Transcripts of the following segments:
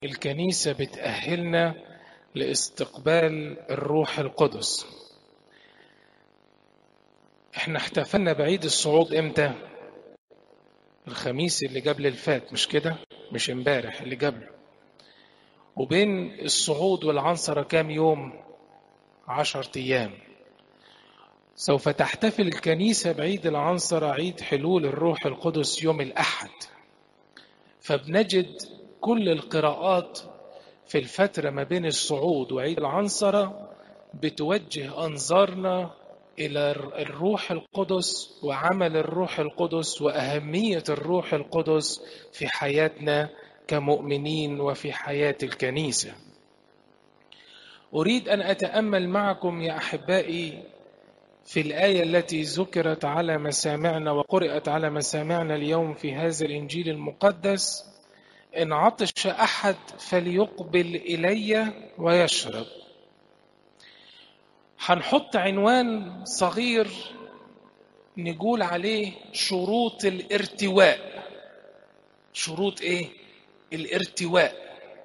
الكنيسة بتأهلنا لاستقبال الروح القدس احنا احتفلنا بعيد الصعود امتى الخميس اللي قبل الفات مش كده مش امبارح اللي قبله وبين الصعود والعنصرة كام يوم عشر ايام سوف تحتفل الكنيسة بعيد العنصرة عيد حلول الروح القدس يوم الأحد فبنجد كل القراءات في الفترة ما بين الصعود وعيد العنصرة بتوجه أنظارنا إلى الروح القدس وعمل الروح القدس وأهمية الروح القدس في حياتنا كمؤمنين وفي حياة الكنيسة. أريد أن أتأمل معكم يا أحبائي في الآية التي ذكرت على مسامعنا وقرأت على مسامعنا اليوم في هذا الإنجيل المقدس إن عطش أحد فليقبل إلي ويشرب هنحط عنوان صغير نقول عليه شروط الارتواء شروط ايه الارتواء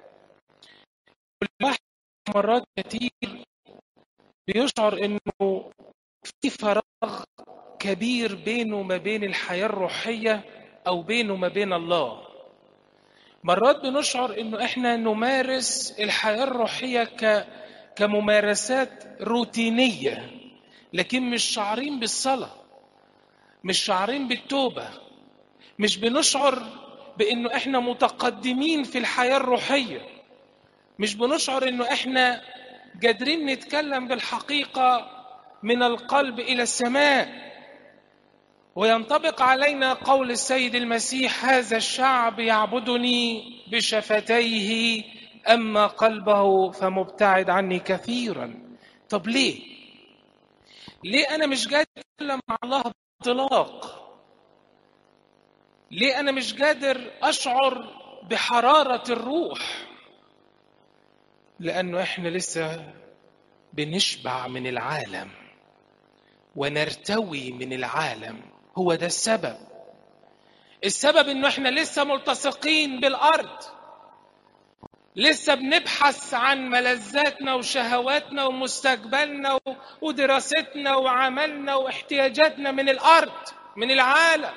الواحد مرات كتير بيشعر انه في فراغ كبير بينه وما بين الحياة الروحية او بينه وما بين الله مرات بنشعر انه احنا نمارس الحياة الروحية ك كممارسات روتينية لكن مش شعرين بالصلاة مش شعرين بالتوبة مش بنشعر بانه احنا متقدمين في الحياة الروحية مش بنشعر انه احنا قادرين نتكلم بالحقيقة من القلب الى السماء وينطبق علينا قول السيد المسيح هذا الشعب يعبدني بشفتيه أما قلبه فمبتعد عني كثيرا طب ليه ليه أنا مش قادر أتكلم مع الله بانطلاق ليه أنا مش قادر أشعر بحرارة الروح لأنه إحنا لسه بنشبع من العالم ونرتوي من العالم هو ده السبب السبب انه احنا لسه ملتصقين بالارض لسه بنبحث عن ملذاتنا وشهواتنا ومستقبلنا ودراستنا وعملنا واحتياجاتنا من الارض من العالم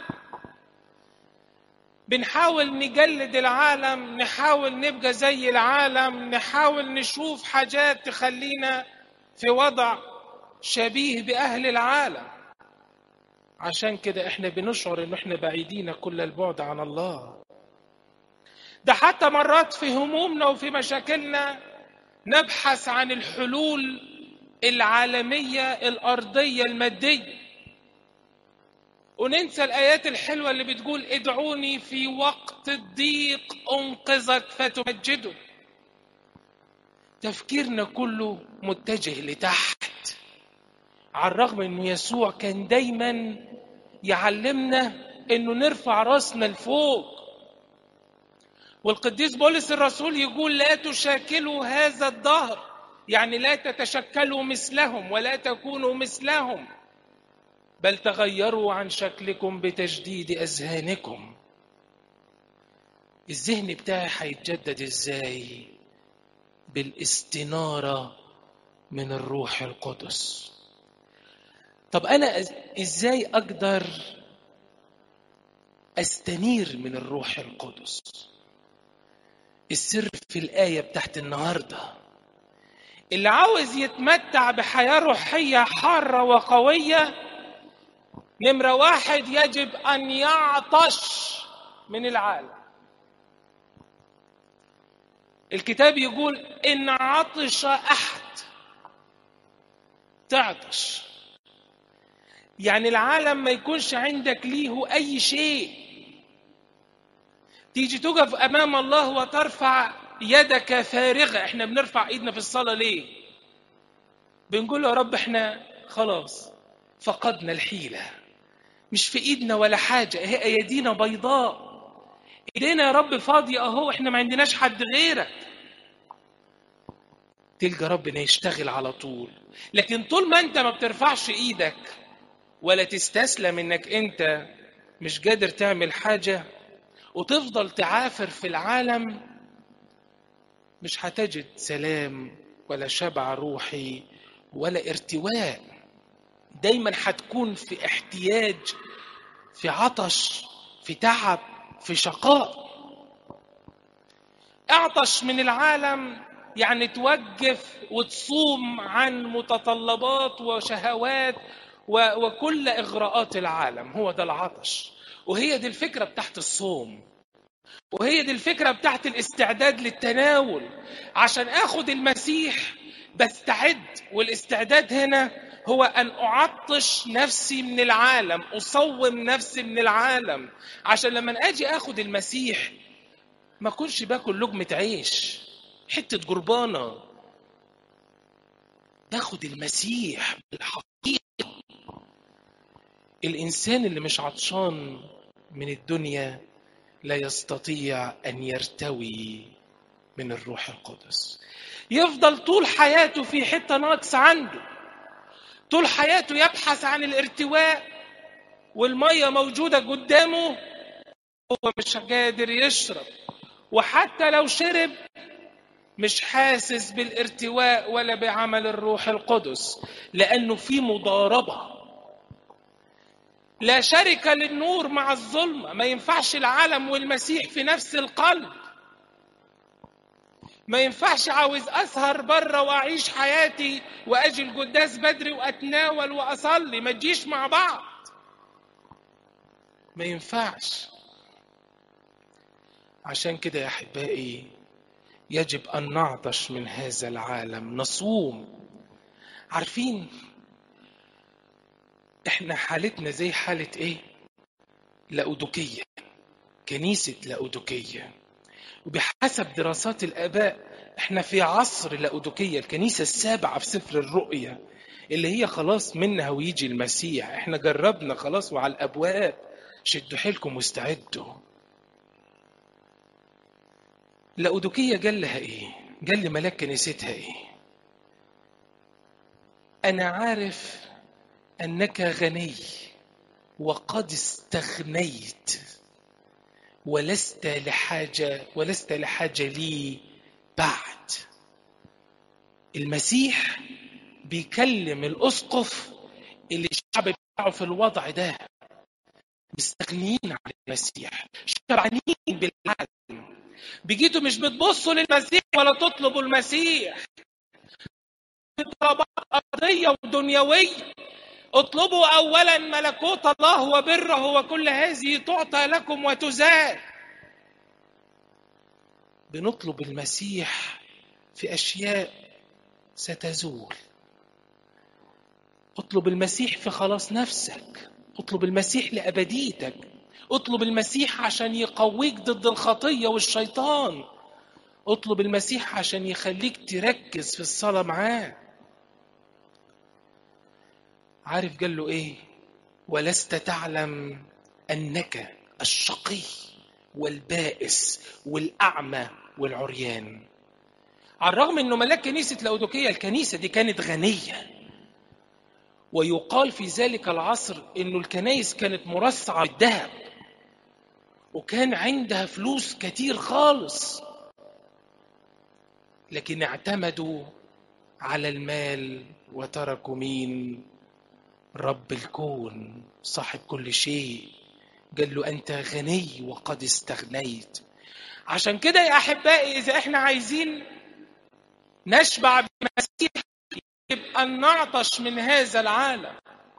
بنحاول نجلد العالم نحاول نبقى زي العالم نحاول نشوف حاجات تخلينا في وضع شبيه باهل العالم عشان كده احنا بنشعر ان احنا بعيدين كل البعد عن الله ده حتى مرات في همومنا وفي مشاكلنا نبحث عن الحلول العالمية الأرضية المادية وننسى الآيات الحلوة اللي بتقول ادعوني في وقت الضيق أنقذك فتمجده تفكيرنا كله متجه لتحت على الرغم انه يسوع كان دايما يعلمنا انه نرفع راسنا لفوق والقديس بولس الرسول يقول لا تشاكلوا هذا الدهر يعني لا تتشكلوا مثلهم ولا تكونوا مثلهم بل تغيروا عن شكلكم بتجديد اذهانكم الذهن بتاعي هيتجدد ازاي بالاستناره من الروح القدس طب انا ازاي اقدر استنير من الروح القدس السر في الآية بتاعت النهاردة اللي عاوز يتمتع بحياة روحية حارة وقوية نمرة واحد يجب أن يعطش من العالم الكتاب يقول إن عطش أحد تعطش يعني العالم ما يكونش عندك ليه أي شيء تيجي تقف امام الله وترفع يدك فارغه احنا بنرفع ايدنا في الصلاه ليه بنقول يا رب احنا خلاص فقدنا الحيله مش في ايدنا ولا حاجه هي ايدينا بيضاء ايدينا يا رب فاضيه اهو احنا ما عندناش حد غيرك تلقى ربنا يشتغل على طول لكن طول ما انت ما بترفعش ايدك ولا تستسلم انك انت مش قادر تعمل حاجه وتفضل تعافر في العالم مش هتجد سلام ولا شبع روحي ولا ارتواء دايما هتكون في احتياج في عطش في تعب في شقاء اعطش من العالم يعني توقف وتصوم عن متطلبات وشهوات وكل اغراءات العالم هو ده العطش وهي دي الفكره بتاعت الصوم وهي دي الفكره بتاعت الاستعداد للتناول عشان اخد المسيح بستعد والاستعداد هنا هو ان اعطش نفسي من العالم اصوم نفسي من العالم عشان لما اجي اخد المسيح ما اكونش باكل لقمه عيش حته جربانه باخد المسيح بالحقيقه الانسان اللي مش عطشان من الدنيا لا يستطيع ان يرتوي من الروح القدس يفضل طول حياته في حته ناقص عنده طول حياته يبحث عن الارتواء والميه موجوده قدامه هو مش قادر يشرب وحتى لو شرب مش حاسس بالارتواء ولا بعمل الروح القدس لانه في مضاربه لا شركه للنور مع الظلمه ما ينفعش العالم والمسيح في نفس القلب ما ينفعش عاوز اسهر بره واعيش حياتي واجي القداس بدري واتناول واصلي ما تجيش مع بعض ما ينفعش عشان كده يا احبائي يجب ان نعطش من هذا العالم نصوم عارفين احنا حالتنا زي حاله ايه لاودوكيه كنيسه لاودوكيه وبحسب دراسات الآباء احنا في عصر لاودوكية الكنيسة السابعة في سفر الرؤيا اللي هي خلاص منها ويجي المسيح احنا جربنا خلاص وعلى الأبواب شدوا حيلكم واستعدوا لاودوكية قال لها ايه قال لملاك كنيستها ايه أنا عارف أنك غني وقد استغنيت ولست لحاجة ولست لحاجة لي بعد المسيح بيكلم الأسقف اللي الشعب بتاعه في الوضع ده مستغنيين عن المسيح شبعانين بالعالم بيجيتوا مش بتبصوا للمسيح ولا تطلبوا المسيح طلبات أرضية ودنيوية اطلبوا اولا ملكوت الله وبره وكل هذه تعطى لكم وتزاد بنطلب المسيح في اشياء ستزول اطلب المسيح في خلاص نفسك اطلب المسيح لابديتك اطلب المسيح عشان يقويك ضد الخطيه والشيطان اطلب المسيح عشان يخليك تركز في الصلاه معاه عارف قال له ايه ولست تعلم انك الشقي والبائس والاعمى والعريان على الرغم انه ملاك كنيسه لاودوكيه الكنيسه دي كانت غنيه ويقال في ذلك العصر انه الكنايس كانت مرصعه بالذهب وكان عندها فلوس كتير خالص لكن اعتمدوا على المال وتركوا مين رب الكون صاحب كل شيء قال له انت غني وقد استغنيت عشان كده يا احبائي اذا احنا عايزين نشبع بالمسيح يجب ان نعطش من هذا العالم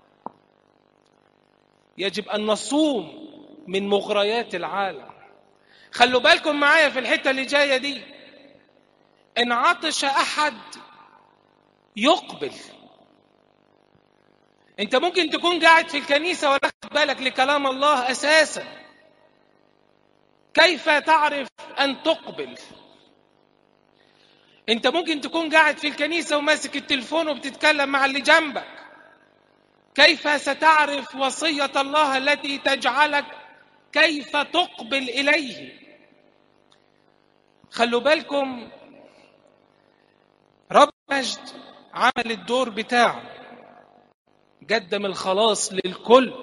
يجب ان نصوم من مغريات العالم خلوا بالكم معايا في الحته اللي جايه دي ان عطش احد يقبل انت ممكن تكون قاعد في الكنيسه ولا خد بالك لكلام الله اساسا كيف تعرف ان تقبل انت ممكن تكون قاعد في الكنيسه وماسك التليفون وبتتكلم مع اللي جنبك كيف ستعرف وصيه الله التي تجعلك كيف تقبل اليه خلوا بالكم رب مجد عمل الدور بتاعه قدم الخلاص للكل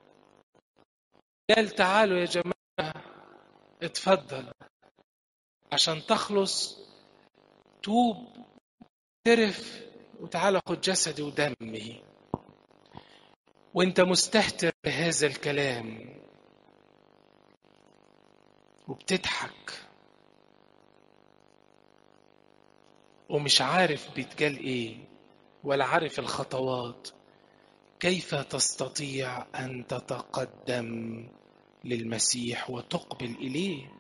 قال تعالوا يا جماعة اتفضل عشان تخلص توب اعترف وتعالى خد جسدي ودمي وانت مستهتر بهذا الكلام وبتضحك ومش عارف بيتقال ايه ولا عارف الخطوات كيف تستطيع ان تتقدم للمسيح وتقبل اليه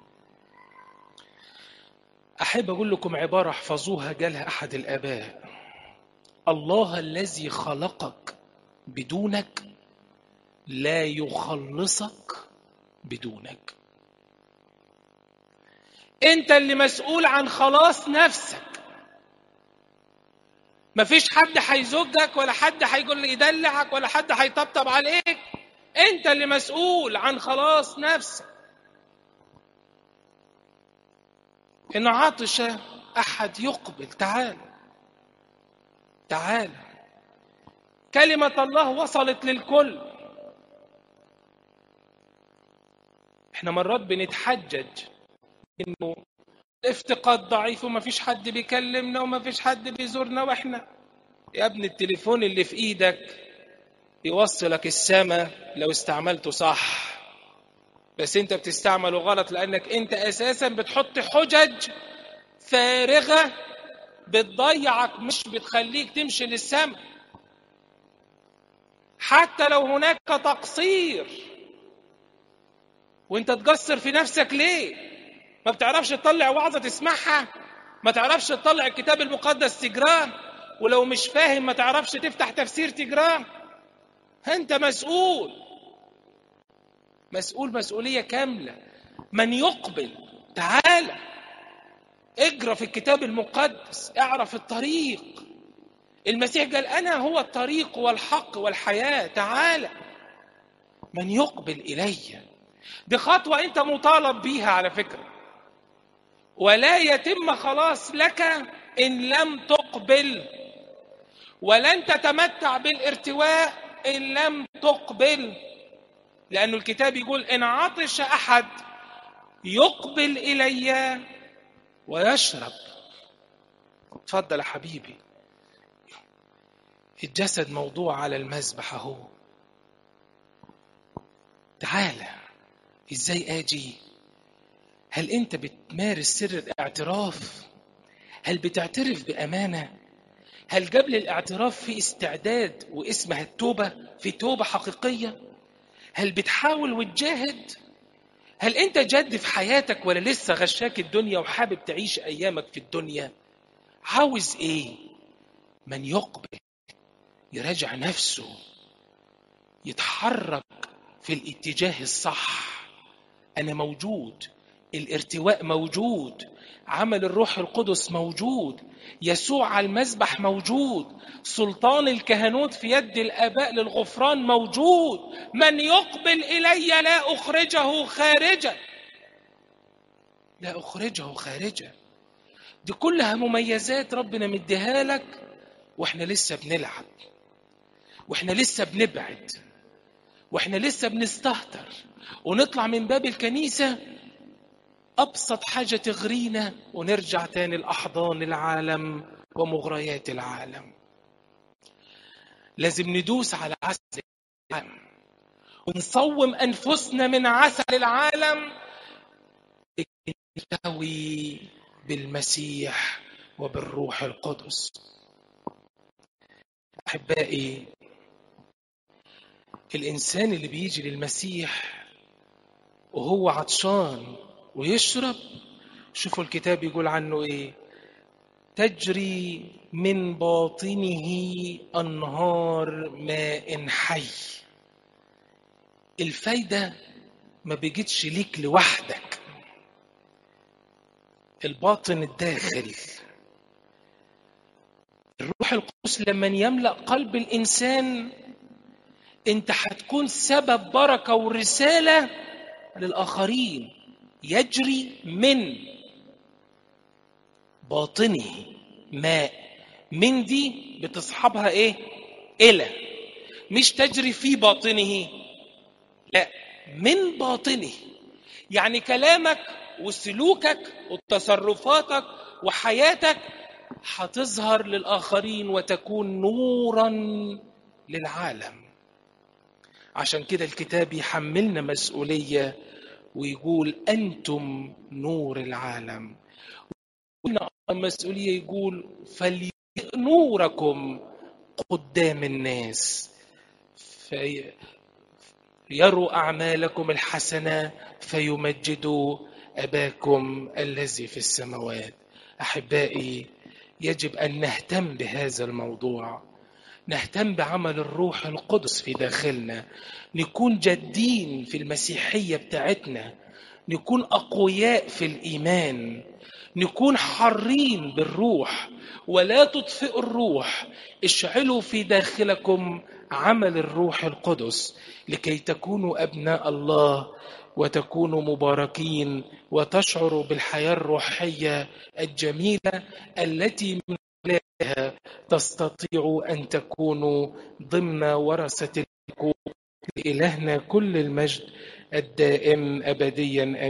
احب اقول لكم عباره احفظوها قالها احد الاباء الله الذي خلقك بدونك لا يخلصك بدونك انت اللي مسؤول عن خلاص نفسك مفيش حد هيزجك ولا حد هيقول لي يدلعك ولا حد هيطبطب عليك انت اللي مسؤول عن خلاص نفسك ان عطش احد يقبل تعال تعال كلمة الله وصلت للكل احنا مرات بنتحجج انه افتقاد ضعيف وما فيش حد بيكلمنا وما فيش حد بيزورنا واحنا يا ابن التليفون اللي في ايدك يوصلك السماء لو استعملته صح بس انت بتستعمله غلط لانك انت اساسا بتحط حجج فارغه بتضيعك مش بتخليك تمشي للسماء حتى لو هناك تقصير وانت تقصر في نفسك ليه ما بتعرفش تطلع وعظه تسمعها ما تعرفش تطلع الكتاب المقدس تجراه ولو مش فاهم ما تعرفش تفتح تفسير تجراه انت مسؤول مسؤول مسؤوليه كامله من يقبل تعالى اجرى في الكتاب المقدس اعرف الطريق المسيح قال انا هو الطريق والحق والحياه تعالى من يقبل الي دي خطوه انت مطالب بيها على فكره ولا يتم خلاص لك ان لم تقبل ولن تتمتع بالارتواء ان لم تقبل لأن الكتاب يقول إن عطش أحد يقبل إلي ويشرب اتفضل يا حبيبي الجسد موضوع على المذبح اهو تعالى ازاي اجي هل انت بتمارس سر الاعتراف هل بتعترف بامانه هل قبل الاعتراف في استعداد واسمها التوبه في توبه حقيقيه هل بتحاول وتجاهد هل انت جد في حياتك ولا لسه غشاك الدنيا وحابب تعيش ايامك في الدنيا عاوز ايه من يقبل يراجع نفسه يتحرك في الاتجاه الصح انا موجود الارتواء موجود عمل الروح القدس موجود يسوع على المذبح موجود سلطان الكهنوت في يد الاباء للغفران موجود من يقبل الي لا اخرجه خارجا لا اخرجه خارجا دي كلها مميزات ربنا مديها لك واحنا لسه بنلعب واحنا لسه بنبعد واحنا لسه بنستهتر ونطلع من باب الكنيسه أبسط حاجة تغرينا ونرجع تاني لأحضان العالم ومغريات العالم لازم ندوس على عسل العالم ونصوم أنفسنا من عسل العالم نلتوي بالمسيح وبالروح القدس أحبائي الإنسان اللي بيجي للمسيح وهو عطشان ويشرب شوفوا الكتاب يقول عنه ايه تجري من باطنه انهار ماء حي الفايده ما بيجتش ليك لوحدك الباطن الداخل الروح القدس لما يملا قلب الانسان انت هتكون سبب بركه ورساله للاخرين يجري من باطنه ماء من دي بتصحبها ايه الى مش تجري في باطنه لا من باطنه يعني كلامك وسلوكك وتصرفاتك وحياتك هتظهر للآخرين وتكون نورا للعالم عشان كده الكتاب يحملنا مسؤولية ويقول أنتم نور العالم مسؤولية يقول فلنوركم قدام الناس في يروا أعمالكم الحسنة فيمجدوا أباكم الذي في السماوات أحبائي يجب أن نهتم بهذا الموضوع نهتم بعمل الروح القدس في داخلنا نكون جادين في المسيحية بتاعتنا نكون أقوياء في الإيمان نكون حارين بالروح ولا تطفئوا الروح اشعلوا في داخلكم عمل الروح القدس لكي تكونوا أبناء الله وتكونوا مباركين وتشعروا بالحياة الروحية الجميلة التي من خلالها تستطيعوا أن تكونوا ضمن ورثة الكون لإلهنا كل المجد الدائم أبديا